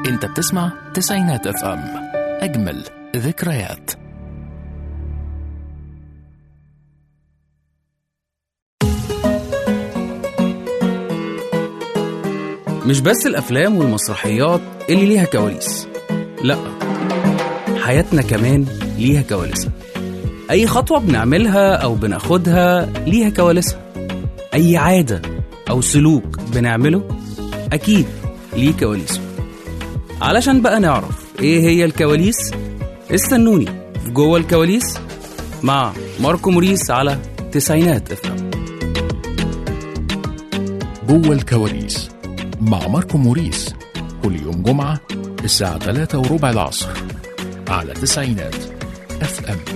انت بتسمع تسعينات اف ام اجمل ذكريات مش بس الأفلام والمسرحيات اللي ليها كواليس لأ حياتنا كمان ليها كواليسها أي خطوة بنعملها أو بناخدها ليها كواليسها أي عادة أو سلوك بنعمله أكيد ليه كواليسه علشان بقى نعرف إيه هي الكواليس استنوني في جوه الكواليس مع ماركو موريس على تسعينات افهم جوه الكواليس مع ماركو موريس كل يوم جمعة الساعة 3 وربع العصر على تسعينات اف ام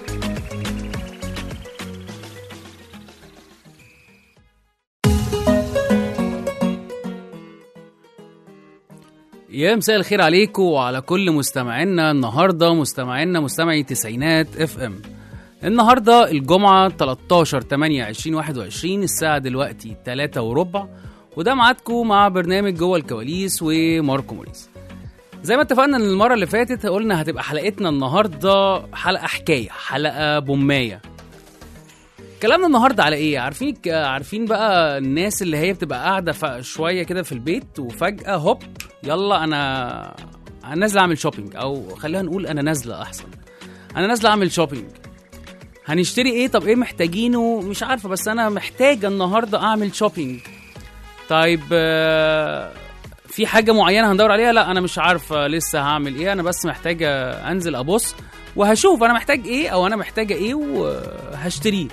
يا مساء الخير عليكم وعلى كل مستمعينا النهارده مستمعينا مستمعي تسعينات اف ام النهارده الجمعه 13 8 2021 الساعه دلوقتي 3 وربع وده ميعادكم مع برنامج جوه الكواليس وماركو موريس زي ما اتفقنا ان المره اللي فاتت قلنا هتبقى حلقتنا النهارده حلقه حكايه حلقه بومايه كلامنا النهارده على ايه عارفين عارفين بقى الناس اللي هي بتبقى قاعده ف- شويه كده في البيت وفجاه هوب يلا انا انا نازله اعمل شوبينج او خلينا نقول انا نازله احسن انا نازله اعمل شوبينج هنشتري ايه طب ايه محتاجينه مش عارفه بس انا محتاجه النهارده اعمل شوبينج طيب آه، في حاجه معينه هندور عليها لا انا مش عارفه لسه هعمل ايه انا بس محتاجه انزل ابص وهشوف انا محتاج ايه او انا محتاجه ايه وهشتريه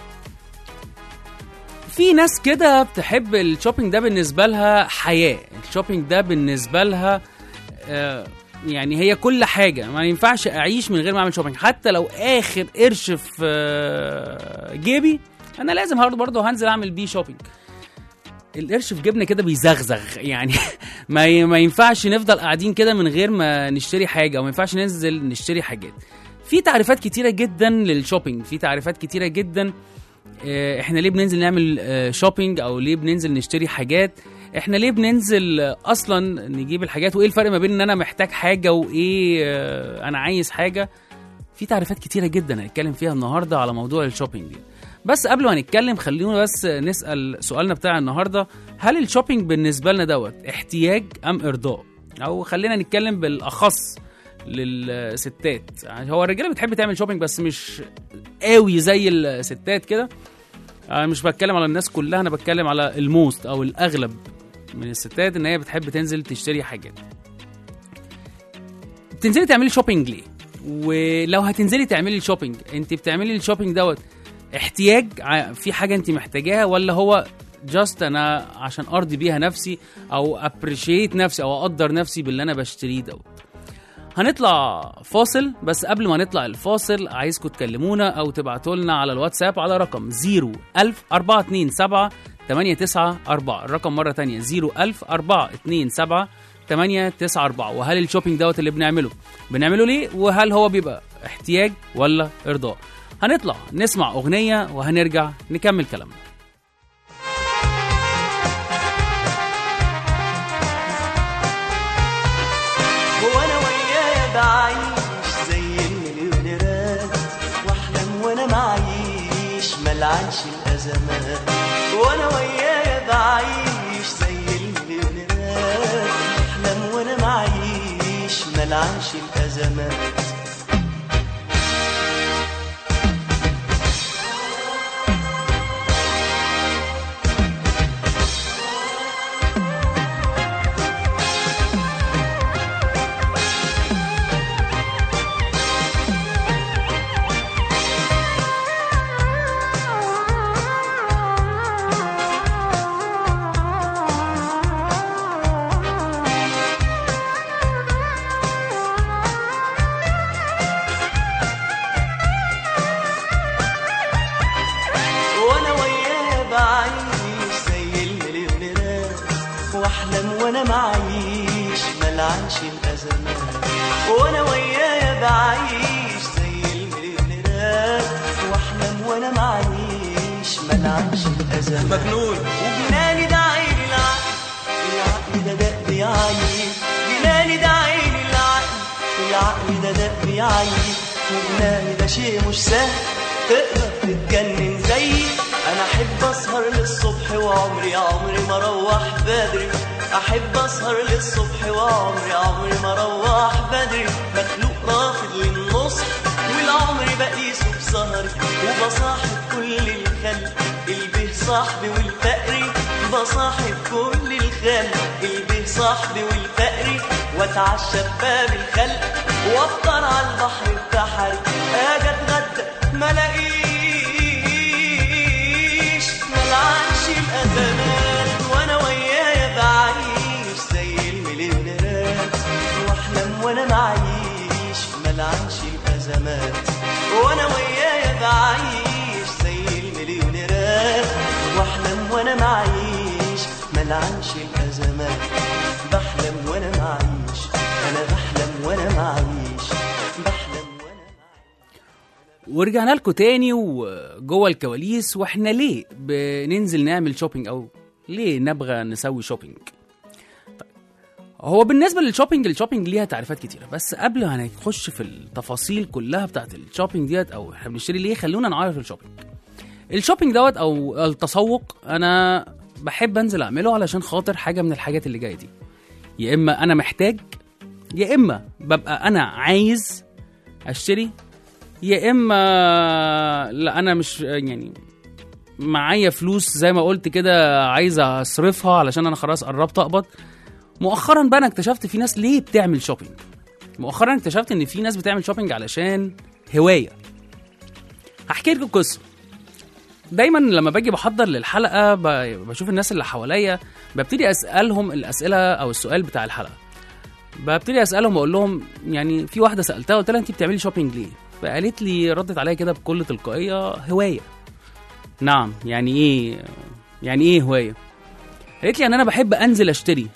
في ناس كده بتحب الشوبينج ده بالنسبه لها حياه الشوبينج ده بالنسبه لها آه، يعني هي كل حاجه ما ينفعش اعيش من غير ما اعمل شوبينج حتى لو اخر قرش في آه، جيبي انا لازم برضه برضه هنزل اعمل بيه شوبينج القرش في جيبنا كده بيزغزغ يعني ما ي- ما ينفعش نفضل قاعدين كده من غير ما نشتري حاجه وما ينفعش ننزل نشتري حاجات في تعريفات كتيره جدا للشوبينج في تعريفات كتيره جدا آه، احنا ليه بننزل نعمل آه، شوبينج او ليه بننزل نشتري حاجات احنا ليه بننزل آه، اصلا نجيب الحاجات وايه الفرق ما بين ان انا محتاج حاجه وايه آه، انا عايز حاجه في تعريفات كتيره جدا هنتكلم فيها النهارده على موضوع الشوبينج دي بس قبل ما نتكلم خلينا بس نسال سؤالنا بتاع النهارده هل الشوبينج بالنسبه لنا دوت احتياج ام ارضاء او خلينا نتكلم بالاخص للستات يعني هو الرجاله بتحب تعمل شوبينج بس مش قوي زي الستات كده انا مش بتكلم على الناس كلها انا بتكلم على الموست او الاغلب من الستات ان هي بتحب تنزل تشتري حاجات بتنزلي تعملي شوبينج ليه ولو هتنزلي تعملي شوبينج انت بتعملي الشوبينج دوت احتياج ع- في حاجه انت محتاجاها ولا هو جاست انا عشان ارضي بيها نفسي او ابريشيت نفسي او اقدر نفسي باللي انا بشتريه دوت هنطلع فاصل بس قبل ما نطلع الفاصل عايزكم تكلمونا او تبعتوا لنا على الواتساب على رقم 01000 427 894 الرقم مره تانية 01000 427 894 وهل الشوبينج دوت اللي بنعمله بنعمله ليه وهل هو بيبقى احتياج ولا ارضاء هنطلع نسمع اغنيه وهنرجع نكمل كلامنا وانا وياه بعيش زي المليونيرات واحلم وانا معيش ملعنش الازمات وانا وياه بعيش زي المليونيرات واحلم وانا معيش ملعنش الازمات وانا وياه بعيش زي المليونيرات واحلم وانا معيش ملعنش الازمات وانا وياه بعيش زي المليونيرات واحلم وانا معيش ملعنش الازمات مجنون وجناني ده عين العقل العقل ده دق عيني جناني ده عين والرزاق بيعيي وجناني ده شيء مش سهل تقدر تتجنن زيي انا احب اسهر للصبح وعمري عمري ما اروح بدري احب اسهر للصبح وعمري عمري ما اروح بدري مخلوق رافض للنصح والعمر بقيسه بسهري وبصاحب كل الخلق البه صاحبي والفقري بصاحب كل الخلق البه صاحبي والفقري واتعشى بباب الخلق وافطر على البحر بتحري اجي اتغدى ما الاقيش ملعنش الازمات وانا ويايا بعيش زي المليونيرات واحلم وانا معيش ملعنش الازمات وانا ويايا بعيش زي المليونيرات واحلم وانا معيش ملعنش الازمات بحلم وانا معيش انا بحلم وانا معيش بحلم وانا ورجعنا لكم تاني وجوه الكواليس واحنا ليه بننزل نعمل شوبينج او ليه نبغى نسوي شوبينج طيب هو بالنسبه للشوبينج الشوبينج ليها تعريفات كتيره بس قبل ما نخش في التفاصيل كلها بتاعت الشوبينج ديت او احنا بنشتري ليه خلونا نعرف الشوبينج الشوبينج دوت او التسوق انا بحب انزل اعمله علشان خاطر حاجه من الحاجات اللي جايه دي يا اما انا محتاج يا اما ببقى انا عايز اشتري يا اما لا انا مش يعني معايا فلوس زي ما قلت كده عايز اصرفها علشان انا خلاص قربت اقبض مؤخرا بقى انا اكتشفت في ناس ليه بتعمل شوبينج مؤخرا اكتشفت ان في ناس بتعمل شوبينج علشان هوايه هحكي لكم قصه دايما لما باجي بحضر للحلقه ب- بشوف الناس اللي حواليا ببتدي اسالهم الاسئله او السؤال بتاع الحلقه ببتدي اسالهم واقول لهم يعني في واحده سالتها قلت لها انت بتعملي شوبينج ليه فقالت لي ردت عليا كده بكل تلقائيه هوايه نعم يعني ايه يعني ايه هوايه قالت لي ان انا بحب انزل اشتري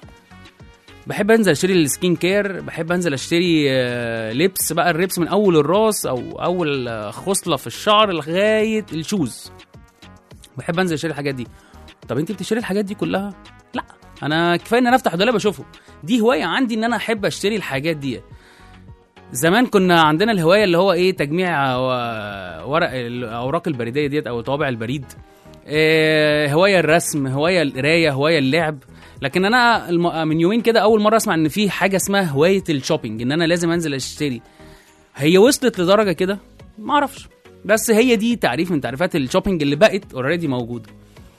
بحب انزل اشتري السكين كير بحب انزل اشتري آه، لبس بقى اللبس من اول الراس او اول آه، خصله في الشعر لغايه الشوز بحب انزل اشتري الحاجات دي طب انت بتشتري الحاجات دي كلها لا انا كفايه ان انا افتح دولاب اشوفه دي هوايه عندي ان انا احب اشتري الحاجات دي زمان كنا عندنا الهوايه اللي هو ايه تجميع آه، ورق الاوراق البريديه ديت او طوابع البريد آه، هوايه الرسم هوايه القرايه هوايه اللعب لكن انا الم- من يومين كده اول مره اسمع ان في حاجه اسمها هوايه الشوبينج ان انا لازم انزل اشتري هي وصلت لدرجه كده ما اعرفش بس هي دي تعريف من تعريفات الشوبينج اللي بقت اوريدي موجوده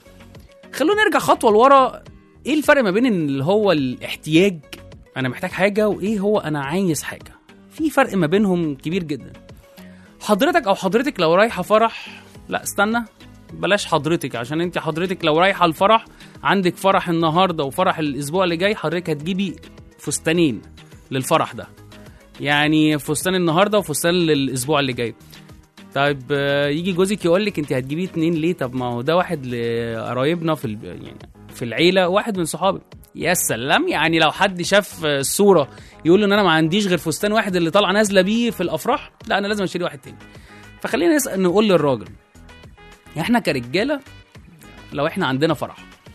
خلونا نرجع خطوه لورا ايه الفرق ما بين اللي هو الاحتياج انا محتاج حاجه وايه هو انا عايز حاجه في فرق ما بينهم كبير جدا حضرتك او حضرتك لو رايحه فرح لا استنى بلاش حضرتك عشان انت حضرتك لو رايحه الفرح عندك فرح النهارده وفرح الاسبوع اللي جاي حضرتك هتجيبي فستانين للفرح ده يعني فستان النهارده وفستان للاسبوع اللي جاي طيب آه، يجي جوزك يقول لك انت هتجيبي اتنين ليه طب ما هو ده واحد لقرايبنا في الب... يعني في العيله واحد من صحابي يا سلام يعني لو حد شاف آه، الصوره يقول له ان انا ما عنديش غير فستان واحد اللي طالعه نازله بيه في الافراح لا انا لازم اشتري واحد تاني فخلينا نسال نقول للراجل احنا كرجاله لو احنا عندنا فرح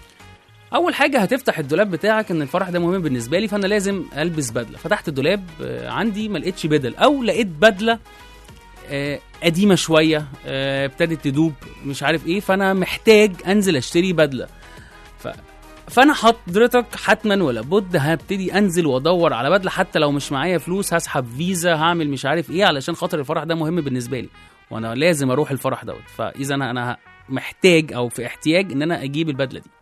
اول حاجه هتفتح الدولاب بتاعك ان الفرح ده مهم بالنسبه لي فانا لازم البس بدله فتحت الدولاب آه، عندي ما لقيتش بدل او لقيت بدله آه، قديمه شويه آه، ابتدت تدوب مش عارف ايه فانا محتاج انزل اشتري بدله ف... فانا حضرتك حتما ولا بد هبتدي انزل وادور على بدله حتى لو مش معايا فلوس هسحب فيزا هعمل مش عارف ايه علشان خاطر الفرح ده مهم بالنسبه لي وانا لازم اروح الفرح دوت فاذا انا انا محتاج او في احتياج ان انا اجيب البدله دي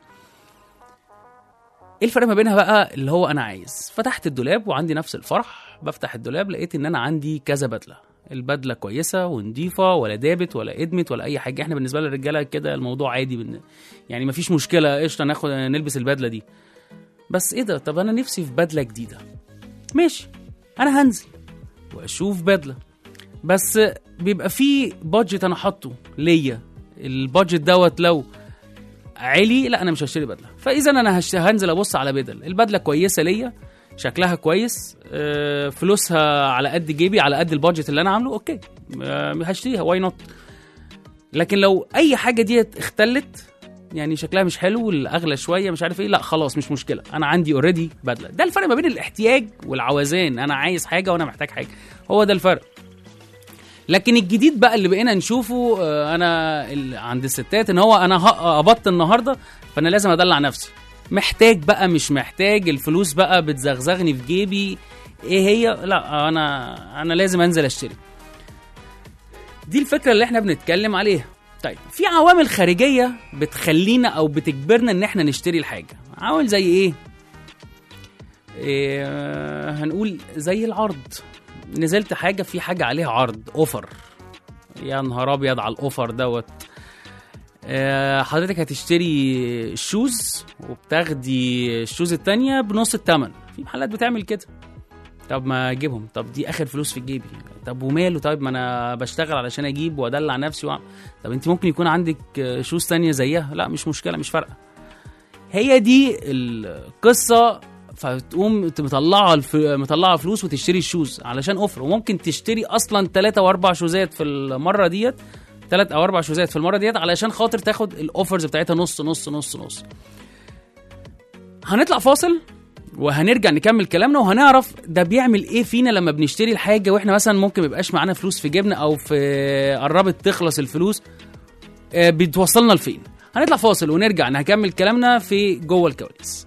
ايه الفرق ما بينها بقى اللي هو انا عايز فتحت الدولاب وعندي نفس الفرح بفتح الدولاب لقيت ان انا عندي كذا بدله البدله كويسه ونضيفه ولا دابت ولا ادمت ولا اي حاجه احنا بالنسبه للرجاله كده الموضوع عادي بن... يعني مفيش مشكله قشطه ناخد نلبس البدله دي بس ايه ده طب انا نفسي في بدله جديده ماشي انا هنزل واشوف بدله بس بيبقى في بادجت انا حاطه ليا البادجت دوت لو عالي لا انا مش هشتري بدله فاذا انا هش... هنزل ابص على بدل البدله كويسه ليا شكلها كويس آه، فلوسها على قد جيبي على قد البادجت اللي انا عامله اوكي آه، هشتريها واي نوت لكن لو اي حاجه ديت اختلت يعني شكلها مش حلو الاغلى شويه مش عارف ايه لا خلاص مش مشكله انا عندي اوريدي بدله ده الفرق ما بين الاحتياج والعوزان انا عايز حاجه وانا محتاج حاجه هو ده الفرق لكن الجديد بقى اللي بقينا نشوفه آه، انا ال- عند الستات ان هو انا ه- قبضت النهارده فانا لازم ادلع نفسي محتاج بقى مش محتاج الفلوس بقى بتزغزغني في جيبي ايه هي لا انا انا لازم انزل اشتري دي الفكره اللي احنا بنتكلم عليها طيب في عوامل خارجيه بتخلينا او بتجبرنا ان احنا نشتري الحاجه عوامل زي ايه إيه هنقول زي العرض نزلت حاجه في حاجه عليها عرض اوفر يا نهار ابيض على الاوفر دوت آه، حضرتك هتشتري الشوز وبتاخدي الشوز التانية بنص التمن في محلات بتعمل كده طب ما اجيبهم طب دي اخر فلوس في جيبي طب وماله طيب ما انا بشتغل علشان اجيب وادلع نفسي وأعمل. طب انت ممكن يكون عندك آه، شوز تانية زيها لا مش مشكله مش فارقه هي دي القصه فتقوم مطلعه الف... مطلعه فلوس وتشتري الشوز علشان اوفر وممكن تشتري اصلا ثلاثة واربع شوزات في المره ديت ثلاث او اربع شوزات في المره ديت علشان خاطر تاخد الاوفرز بتاعتها نص نص نص نص هنطلع فاصل وهنرجع نكمل كلامنا وهنعرف ده بيعمل ايه فينا لما بنشتري الحاجه واحنا مثلا ممكن ميبقاش معانا فلوس في جيبنا او في قربت تخلص الفلوس آه، بتوصلنا لفين هنطلع فاصل ونرجع نكمل كلامنا في جوه الكواليس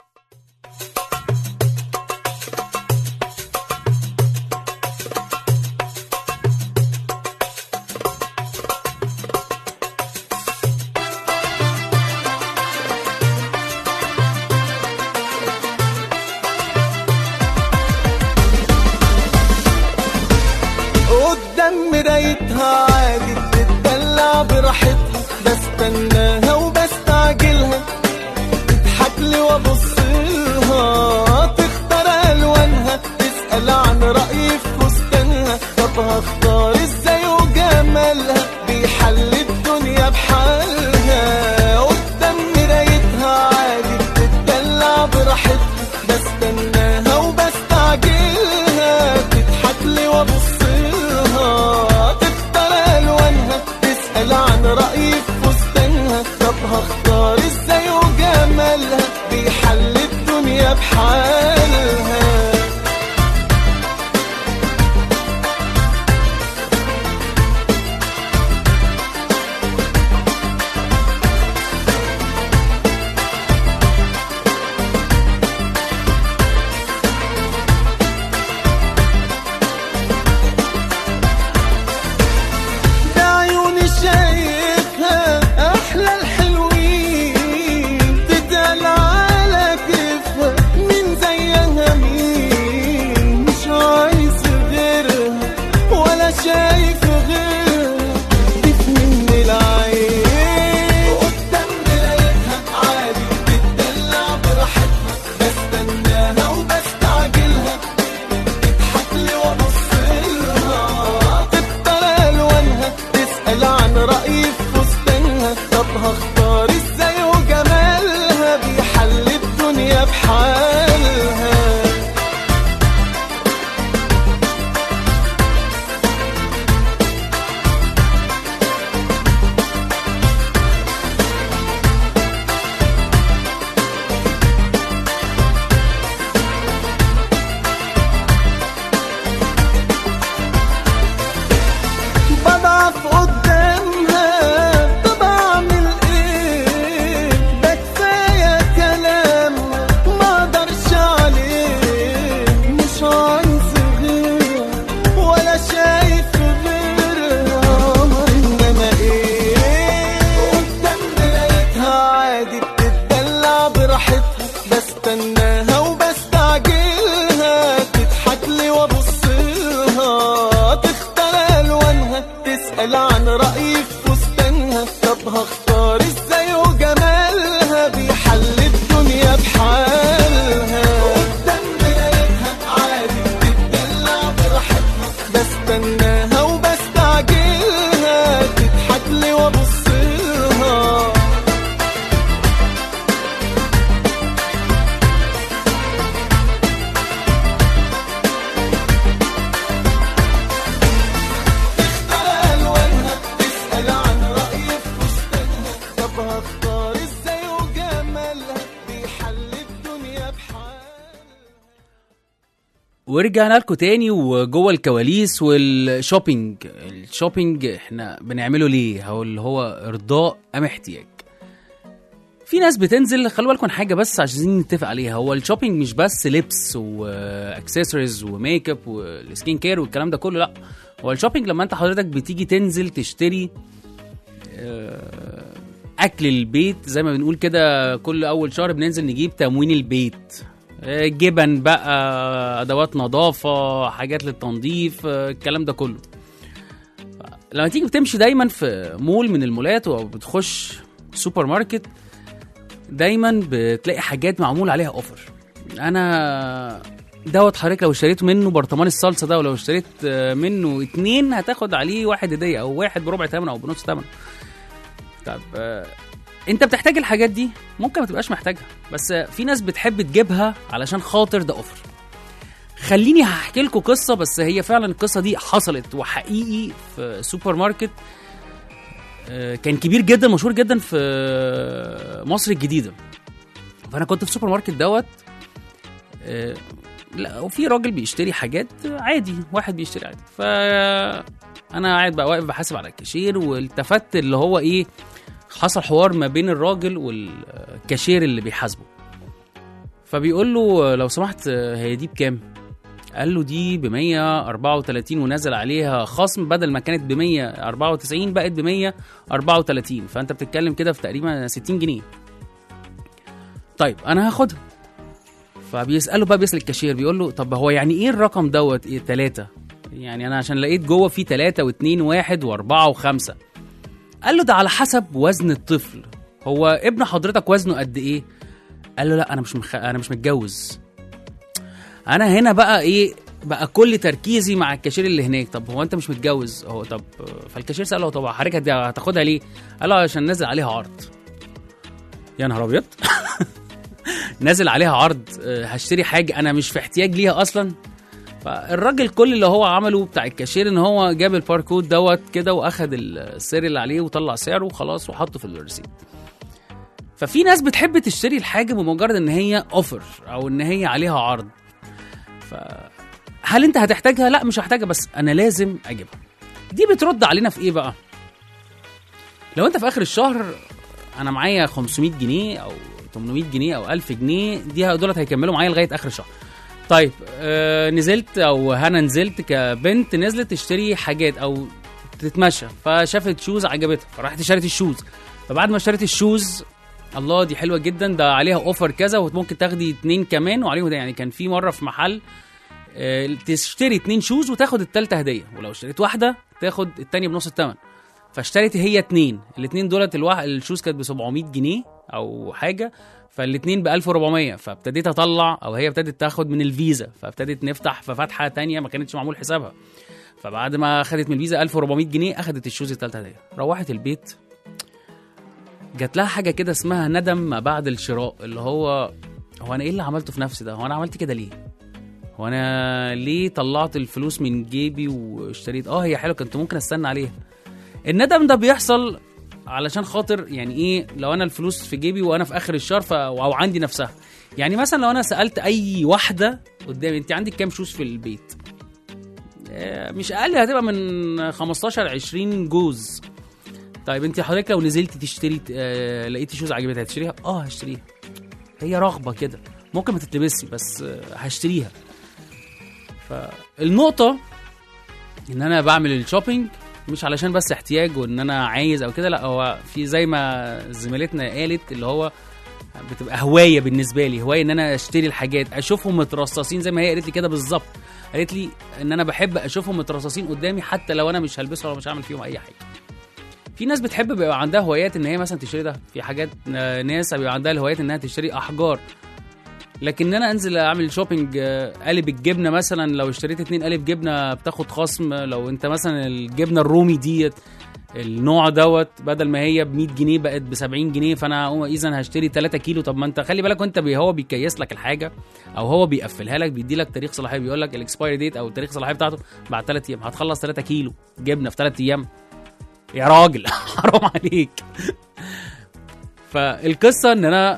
قدام مرايتها عادي بتدلع براحتها بستناها وبستعجلها تضحك لي وابص لها تختار الوانها تسال عن رايي في فستانها طب هختار ازاي وجمالها بيحل الدنيا بحالها قدام مرايتها عادي بتدلع براحتها بستناها وبستعجلها تضحك لي وابص لها تختار الوانها تسال عن رايي في فستانها طب هختار ازاي وجمالها بيحل الدنيا بحالها بعيوني شايفها احلى الحلوين تتقال على كيفها مين زيها مين مش عايز غيرها ولا شايف غيرها دي في من العين قدام مرايتها عادي بتدلع براحتها بستناها وبستعجلها تضحك لي وابص لها تختار الوانها تسال عن رايي في فستانها طب هختار ازاي وجمالها بيحل الدنيا بحالها بضعف قدامها طب اعمل ايه ده كفايه كلام ما اقدرش عليه مش عايز غيرها ولا شايف غيرها انما ايه قدام مرايتها عادي بتدلع براحتها بستناها وبستعجلها تضحك لي وابص لها تختار الوانها تسال عن رايي في فستانها طب هختار ازاي وجمالها بيحل الدنيا بحالها قدام مرايتها عادي بتدلع براحتها بستناها وبستعجلها تضحك لي وابص لها ورجعنا لكم تاني وجوه الكواليس والشوبينج الشوبينج احنا بنعمله ليه هو اللي هو ارضاء ام احتياج في ناس بتنزل خلوا بالكم حاجه بس عايزين نتفق عليها هو الشوبينج مش بس لبس واكسسوارز وميك اب والسكين كير والكلام ده كله لا هو الشوبينج لما انت حضرتك بتيجي تنزل تشتري آه، اكل البيت زي ما بنقول كده كل اول شهر بننزل نجيب تموين البيت آه، جبن بقى ادوات نظافه حاجات للتنظيف آه، الكلام ده كله لما تيجي بتمشي دايما في مول من المولات او بتخش سوبر ماركت دايما بتلاقي حاجات معمول عليها اوفر انا دوت حضرتك لو اشتريت منه برطمان الصلصه ده ولو اشتريت آه، منه اتنين هتاخد عليه واحد هديه او واحد بربع ثمن او بنص ثمن طب آه، انت بتحتاج الحاجات دي ممكن ما تبقاش محتاجها بس آه، في ناس بتحب تجيبها علشان خاطر ده اوفر خليني هحكي لكم قصه بس هي فعلا القصه دي حصلت وحقيقي في سوبر ماركت آه، كان كبير جدا مشهور جدا في آه، مصر الجديده فانا كنت في سوبر ماركت دوت آه، لا وفي راجل بيشتري حاجات عادي واحد بيشتري عادي ف انا قاعد بقى واقف بحاسب على الكاشير والتفت اللي هو ايه حصل حوار ما بين الراجل والكاشير اللي بيحاسبه فبيقول له لو سمحت هي دي بكام قال له دي ب 134 ونزل عليها خصم بدل ما كانت ب 194 بقت ب 134 فانت بتتكلم كده في تقريبا 60 جنيه طيب انا هاخدها فبيساله بقى بيسال الكاشير بيقول له طب هو يعني ايه الرقم دوت ايه ثلاثة يعني انا عشان لقيت جوه في ثلاثة واثنين واحد واربعة وخمسة قال له ده على حسب وزن الطفل هو ابن حضرتك وزنه قد ايه قال له لا انا مش مخ... انا مش متجوز انا هنا بقى ايه بقى كل تركيزي مع الكاشير اللي هناك طب هو انت مش متجوز هو طب فالكاشير ساله طب حضرتك هت- هتاخدها ليه قال له عشان نازل عليها عرض يا نهار ابيض نازل عليها عرض آه، هشتري حاجه انا مش في احتياج ليها اصلا فالراجل كل اللي هو عمله بتاع الكاشير ان هو جاب الباركود دوت كده واخد السعر اللي عليه وطلع سعره وخلاص وحطه في الريسيت ففي ناس بتحب تشتري الحاجه بمجرد ان هي اوفر او ان هي عليها عرض ف هل انت هتحتاجها لا مش هحتاجها بس انا لازم اجيبها دي بترد علينا في ايه بقى لو انت في اخر الشهر انا معايا 500 جنيه او 800 جنيه او 1000 جنيه دي دولت هيكملوا معايا لغايه اخر الشهر طيب آه نزلت او انا نزلت كبنت نزلت تشتري حاجات او تتمشى فشافت شوز عجبتها فراحت اشترت الشوز فبعد ما اشترت الشوز الله دي حلوه جدا ده عليها اوفر كذا وممكن تاخدي اتنين كمان وعليهم ده يعني كان في مره في محل آه، تشتري اتنين شوز وتاخد التالتة هديه ولو اشتريت واحده تاخد التانية بنص الثمن فاشتريت هي اتنين الاتنين دولت الواحد الشوز كانت ب 700 جنيه او حاجه فالاتنين ب 1400 فابتديت اطلع او هي ابتدت تاخد من الفيزا فابتدت نفتح في فتحه تانية ما كانتش معمول حسابها فبعد ما اخدت من الفيزا 1400 جنيه اخدت الشوز التالتة هديه روحت البيت جات لها حاجه كده اسمها ندم ما بعد الشراء اللي هو هو انا ايه اللي عملته في نفسي ده هو انا عملت كده ليه هو انا ليه طلعت الفلوس من جيبي واشتريت اه هي حلوه كنت ممكن استنى عليها الندم ده بيحصل علشان خاطر يعني ايه لو انا الفلوس في جيبي وانا في اخر الشهر ف... او عندي نفسها يعني مثلا لو انا سالت اي واحده قدامي انت عندك كام شوز في البيت آه، مش اقل هتبقى من 15 20 جوز طيب انت حضرتك لو نزلتي تشتري آه لقيتي شوز عجبتك هتشتريها اه هشتريها هي رغبه كده ممكن ما تتلبسش بس آه هشتريها فالنقطه ان انا بعمل الشوبينج مش علشان بس احتياج وان انا عايز او كده لا هو في زي ما زميلتنا قالت اللي هو بتبقى هوايه بالنسبه لي هوايه ان انا اشتري الحاجات اشوفهم مترصصين زي ما هي قالت لي كده بالظبط قالت لي ان انا بحب اشوفهم مترصصين قدامي حتى لو انا مش هلبسهم ولا مش هعمل فيهم اي حاجه في ناس بتحب بيبقى عندها هوايات ان هي مثلا تشتري ده في حاجات آه، ناس بيبقى عندها الهوايات انها تشتري احجار لكن ان انا انزل اعمل شوبينج آه، قالب الجبنه مثلا لو اشتريت اتنين قالب جبنه بتاخد خصم لو انت مثلا الجبنه الرومي ديت النوع دوت بدل ما هي ب 100 جنيه بقت ب 70 جنيه فانا هقوم اذا هشتري 3 كيلو طب ما انت خلي بالك وانت بي هو بيكيس لك الحاجه او هو بيقفلها لك بيدي لك تاريخ صلاحيه بيقول لك الاكسبايري ديت او تاريخ الصلاحيه بتاعته بعد 3 ايام هتخلص 3 كيلو جبنه في 3 ايام يا راجل حرام عليك فالقصه ان انا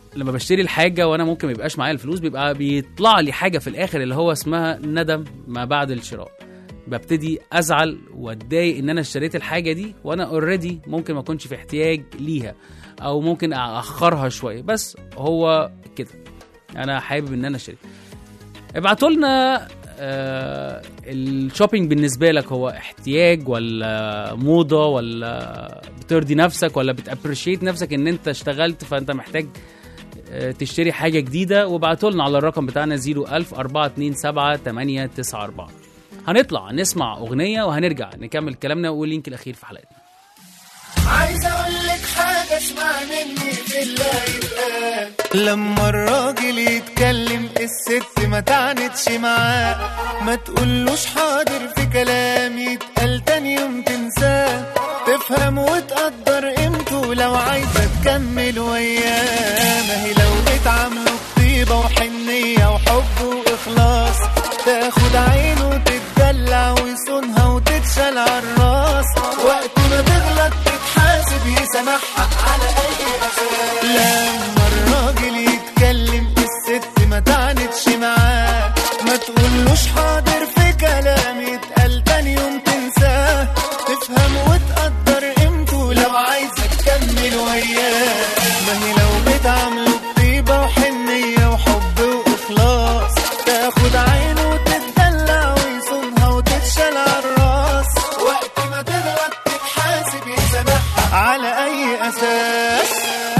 لما بشتري الحاجه وانا ممكن ما يبقاش معايا الفلوس بيبقى بيطلع لي حاجه في الاخر اللي هو اسمها ندم ما بعد الشراء ببتدي ازعل واتضايق ان انا اشتريت الحاجه دي وانا اوريدي ممكن ما اكونش في احتياج ليها او ممكن اخرها شويه بس هو كده انا حابب ان انا اشتري ابعتوا لنا آه الشوبينج بالنسبه لك هو احتياج ولا موضه ولا بترضي نفسك ولا بتابريشيت نفسك ان انت اشتغلت فانت محتاج آه، تشتري حاجه جديده وابعتوا لنا على الرقم بتاعنا 01000 427 894 هنطلع نسمع اغنيه وهنرجع نكمل كلامنا واللينك الاخير في حلقتنا عايز اقول لك حاجه اسمع مني في الله يتقال لما الراجل يتكلم الست ما تعنتش معاه ما تقولوش حاضر في كلام يتقال تاني يوم تنساه تفهم وتقدر قيمته لو عايزه تكمل وياه ما هي لو بتعامله بطيبه وحنيه وحب واخلاص تاخد عينه وتتدلع ويصونها وتتشال عالراس وقت ما تغلط تتحاسب يسامحها على اي اساس لما الراجل يتكلم الست ما تعنتش معاه ما تقولوش حاضر في كلام يتقال تاني يوم تنساه تفهم وتقدر قيمته لو عايزه تكمل وياه ما هي لو بتعامله بطيبه وحنيه وحب واخلاص تاخد عينه وتتدلع ويصونها وتتشال عالراس وقت ما تغلط تتحاسب يسامحها على اي اساس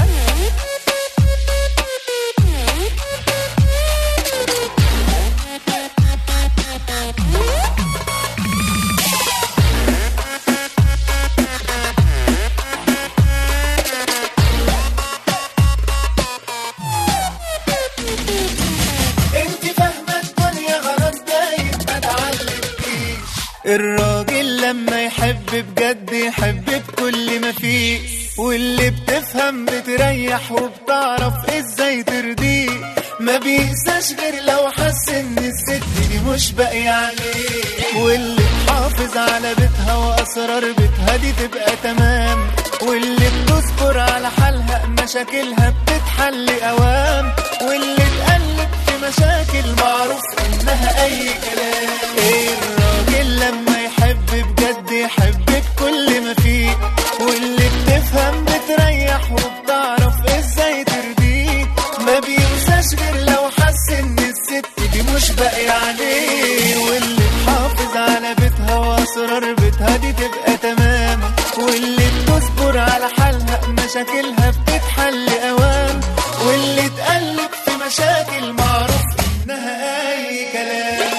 انت فاهمه الدنيا غلط دايب ما تعلمكيش الراجل لما يحب بجد يحب بكل ما فيه واللي بتفهم بتريح وبتعرف ازاي ترضيه ما بيقساش غير لو حس ان الست دي مش باقية عليه واللي تحافظ على بيتها واسرار بيتها دي تبقى تمام واللي بتصبر على حالها مشاكلها بتتحل اوام واللي تقلب في مشاكل معروف انها اي كلام ايه الراجل لما يحب بجد يحب بكل ما فيه واللي بتفهم بتريح وبتعرف ازاي ترضيه ما بينساش غير لو حس ان الست دي مش باقية عليه واللي تحافظ على بيتها واسرار بيتها دي تبقى تمام واللي بتصبر على حالها مشاكلها بتتحل اوام واللي تقلب في مشاكل معروف انها اي كلام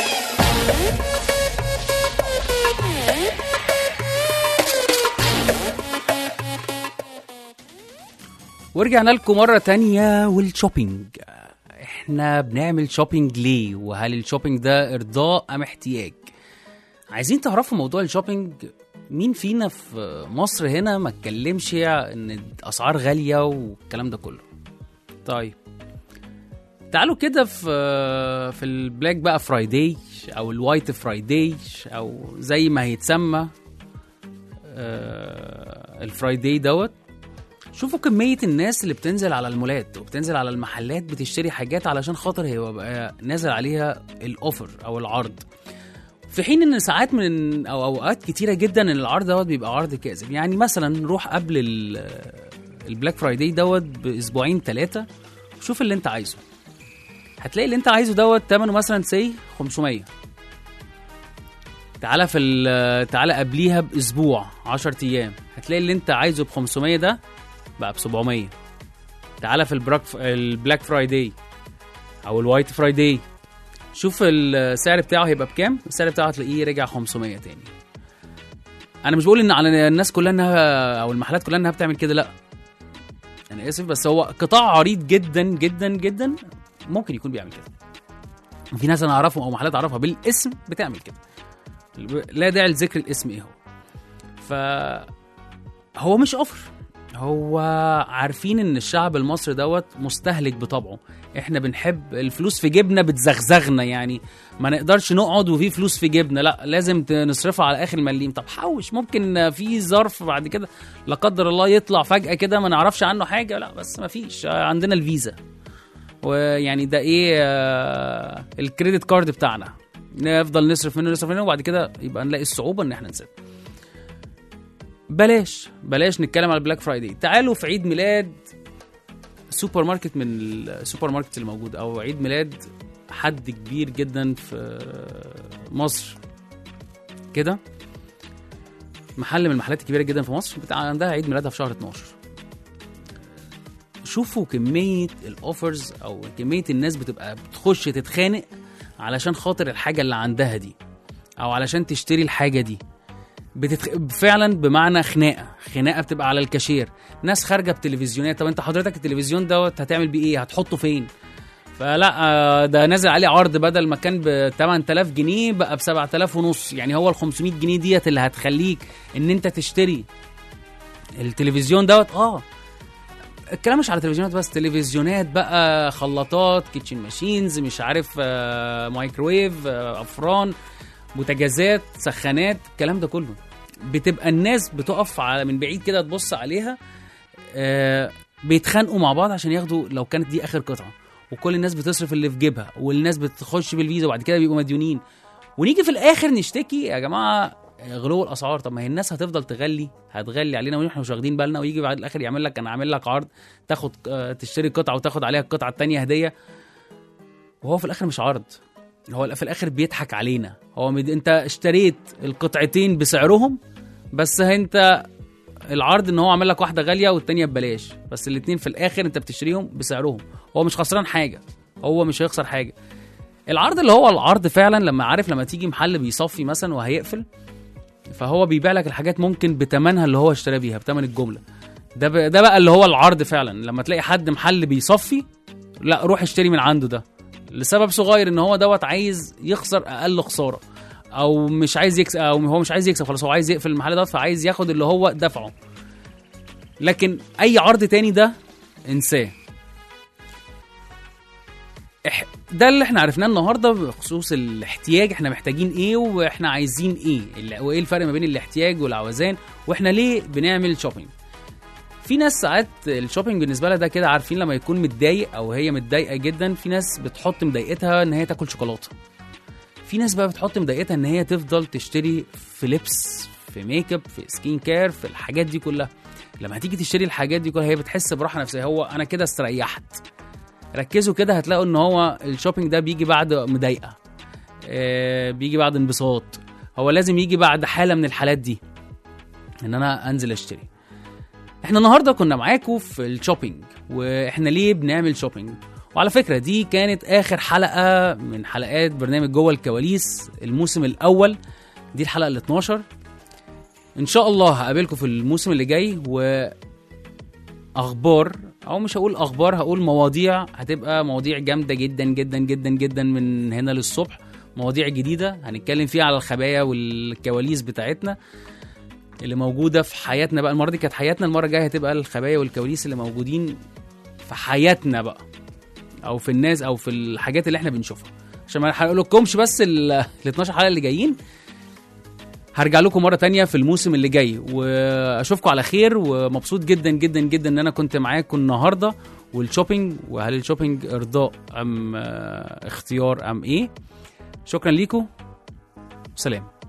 ورجعنا لكم مرة تانية والشوبينج احنا بنعمل شوبينج ليه وهل الشوبينج ده ارضاء ام احتياج عايزين تعرفوا موضوع الشوبينج مين فينا في مصر هنا ما اتكلمش ان الاسعار غالية والكلام ده كله طيب تعالوا كده في في البلاك بقى فرايداي او الوايت فرايداي او زي ما هيتسمى آه، الفرايداي دوت شوفوا كمية الناس اللي بتنزل على المولات وبتنزل على المحلات بتشتري حاجات علشان خاطر هي بقى نازل عليها الاوفر او العرض في حين ان ساعات من او اوقات كتيره جدا ان العرض دوت بيبقى عرض كاذب يعني مثلا نروح قبل ال- البلاك فرايداي دوت باسبوعين ثلاثه شوف اللي انت عايزه هتلاقي اللي انت عايزه دوت ثمنه مثلا سي 500 تعالى في ال- تعالى قبليها باسبوع 10 ايام هتلاقي اللي انت عايزه ب 500 ده بقى ب 700 تعالى في البراك البلاك فرايداي او الوايت فرايداي شوف السعر بتاعه هيبقى بكام السعر بتاعه هتلاقيه رجع 500 تاني انا مش بقول ان على الناس كلها انها او المحلات كلها انها بتعمل كده لا انا اسف بس هو قطاع عريض جدا جدا جدا ممكن يكون بيعمل كده وفي ناس انا اعرفهم او محلات اعرفها بالاسم بتعمل كده لا داعي لذكر الاسم ايه هو ف هو مش اوفر هو عارفين ان الشعب المصري دوت مستهلك بطبعه احنا بنحب الفلوس في جيبنا بتزغزغنا يعني ما نقدرش نقعد وفي فلوس في جيبنا لا لازم ت- نصرفها على اخر مليم طب حوش ممكن في ظرف بعد كده لا قدر الله يطلع فجأة كده ما نعرفش عنه حاجة لا بس ما فيش عندنا الفيزا ويعني ده ايه آه، الكريدت كارد بتاعنا نفضل نصرف منه نصرف منه وبعد كده يبقى نلاقي الصعوبة ان احنا نسيب بلاش بلاش نتكلم على البلاك فرايداي تعالوا في عيد ميلاد سوبر ماركت من السوبر ماركت اللي موجود او عيد ميلاد حد كبير جدا في مصر كده محل من المحلات الكبيره جدا في مصر بتاع عندها عيد ميلادها في شهر 12 شوفوا كميه الاوفرز او كميه الناس بتبقى بتخش تتخانق علشان خاطر الحاجه اللي عندها دي او علشان تشتري الحاجه دي بتتخ... فعلا بمعنى خناقه خناقه بتبقى على الكاشير ناس خارجه بتلفزيونات طب انت حضرتك التلفزيون دوت هتعمل بيه ايه هتحطه فين فلا آه، ده نازل عليه عرض بدل ما كان ب 8000 جنيه بقى ب 7000 ونص يعني هو ال 500 جنيه ديت اللي هتخليك ان انت تشتري التلفزيون دوت اه الكلام مش على تلفزيونات بس تلفزيونات بقى خلاطات كيتشن ماشينز مش عارف آه، مايكرويف آه، افران بوتاجازات سخانات الكلام ده كله بتبقى الناس بتقف على من بعيد كده تبص عليها آه بيتخانقوا مع بعض عشان ياخدوا لو كانت دي اخر قطعه وكل الناس بتصرف اللي في جيبها والناس بتخش بالفيزا وبعد كده بيبقوا مديونين ونيجي في الاخر نشتكي يا جماعه غلو الاسعار طب ما هي الناس هتفضل تغلي هتغلي علينا واحنا مش واخدين بالنا ويجي بعد الاخر يعمل لك انا عامل لك عرض تاخد آه، تشتري قطعه وتاخد عليها القطعه التانية هديه وهو في الاخر مش عرض هو في الاخر بيضحك علينا هو مد... انت اشتريت القطعتين بسعرهم بس انت العرض ان هو عامل لك واحده غاليه والتانيه ببلاش بس الاتنين في الاخر انت بتشتريهم بسعرهم هو مش خسران حاجه هو مش هيخسر حاجه العرض اللي هو العرض فعلا لما عارف لما تيجي محل بيصفي مثلا وهيقفل فهو بيبيع لك الحاجات ممكن بتمنها اللي هو اشترى بيها بتمن الجمله ده ب... ده بقى اللي هو العرض فعلا لما تلاقي حد محل بيصفي لا روح اشتري من عنده ده لسبب صغير ان هو دوت عايز يخسر اقل خساره او مش عايز يكسب او هو مش عايز يكسب خلاص هو عايز يقفل المحل دوت فعايز ياخد اللي هو دفعه لكن اي عرض تاني ده انساه إح- ده اللي احنا عرفناه النهارده بخصوص الاحتياج احنا محتاجين ايه واحنا عايزين ايه ال- وايه الفرق ما بين الاحتياج والعوزان واحنا ليه بنعمل شوبينج في ناس ساعات الشوبينج بالنسبه لها ده كده عارفين لما يكون متضايق او هي متضايقه جدا في ناس بتحط مضايقتها ان هي تاكل شوكولاته في ناس بقى بتحط مضايقتها ان هي تفضل تشتري في لبس في ميك اب في سكين كير في الحاجات دي كلها لما هتيجي تشتري الحاجات دي كلها هي بتحس براحه نفسيه هو انا كده استريحت ركزوا كده هتلاقوا ان هو الشوبينج ده بيجي بعد مضايقه آه بيجي بعد انبساط هو لازم يجي بعد حاله من الحالات دي ان انا انزل اشتري احنا النهارده كنا معاكم في الشوبينج واحنا ليه بنعمل شوبينج وعلى فكره دي كانت اخر حلقه من حلقات برنامج جوه الكواليس الموسم الاول دي الحلقه ال 12 ان شاء الله هقابلكم في الموسم اللي جاي واخبار او مش هقول اخبار هقول مواضيع هتبقى مواضيع جامده جدا جدا جدا جدا من هنا للصبح مواضيع جديده هنتكلم فيها على الخبايا والكواليس بتاعتنا اللي موجوده في حياتنا بقى المره دي كانت حياتنا المره الجايه هتبقى الخبايا والكواليس اللي موجودين في حياتنا بقى او في الناس او في الحاجات اللي احنا بنشوفها عشان ما هقول لكمش بس ال 12 حلقه اللي جايين هرجع لكم مره تانية في الموسم اللي جاي واشوفكم على خير ومبسوط جدا جدا جدا ان انا كنت معاكم النهارده والشوبينج وهل الشوبينج ارضاء ام آه، اختيار ام ايه شكرا ليكم سلام